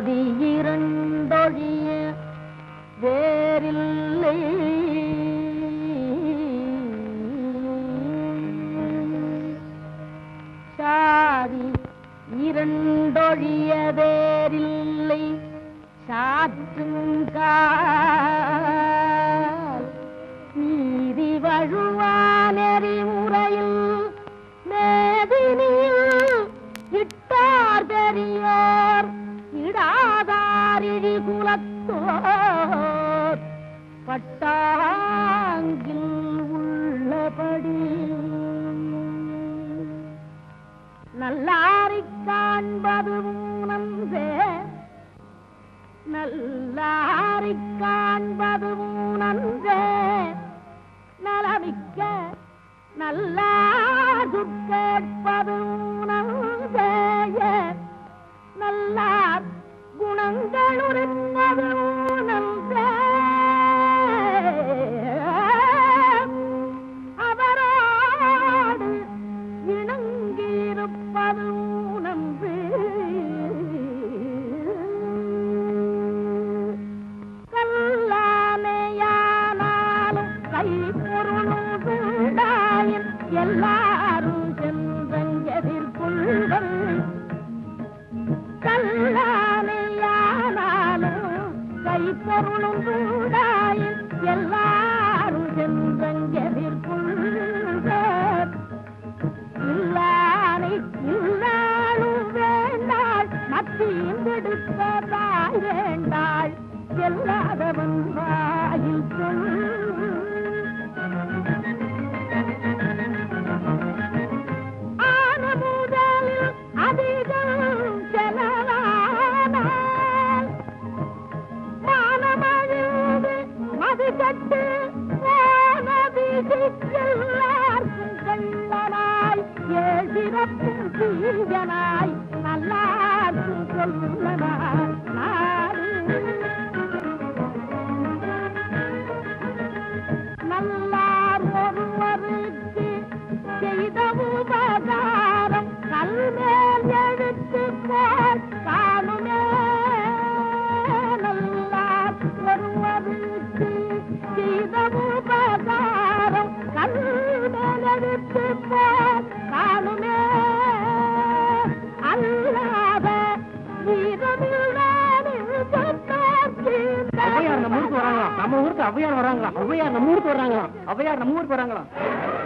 சாதி இரண்டொழிய வேறில்லை சாதி இரண்டொழிய வேறில்லை சாற்றுங்கால் நீதி வழுவானெறி முறையில் மேதினியில் இட்டார் பெரியோர் இடாதாரிழி குலத்தோர் பட்டாங்கில் உள்ளபடி நல்லாரிக் காண்பது நன்றே நல்லாரிக் காண்பது நன்றே நலமிக்க நல்லாது கேட்பது நன்றே நல்லார் குணங்களுரைப்பது நன்றே அவரோடு இணங்கியிருப்பது நன்று கல்லானையானாலும் கை பொருளும் வீடாயின் எல்லாரும் சென்றெதிர்கொள்வர் கல்லானையானாலும் கை பொருளும் வீடாயின் எல்லாரும் சென்றெதிர்கொள்வர் இல்லானை இல்லாளும் வேண்டாள் மத்தியும் விடுப்பதாய் வேண்டாள் எல்லாதவன் வாயில் சொல் ஆன முதலில் அதிகம் செலவானால் மானமழுது மது கட்டு எல்லாருக்கும் கள்ளனாய் ஏசிறப்பும் தீயனாய் நல்லாருக்கும் சொல்லனாய் நாடு நல்லார் ஒருவருக்கு செய்த உபகாரம் கல்மேல் எழுத்து போல் காணுமே நல்லார் ஒருவருக்கு செய்த உபகாரம் கல்மேல் எழுத்து போல் காணுமே அல்லாத ஔவையார் நம்ம ஊருக்கு வராங்களா நம்ம ஊருக்கு ஔவையார் வராங்களா ஔவையார் நம்ம ஊருக்கு வராங்களா ஔவையார் நம்ம ஊருக்கு வராங்களா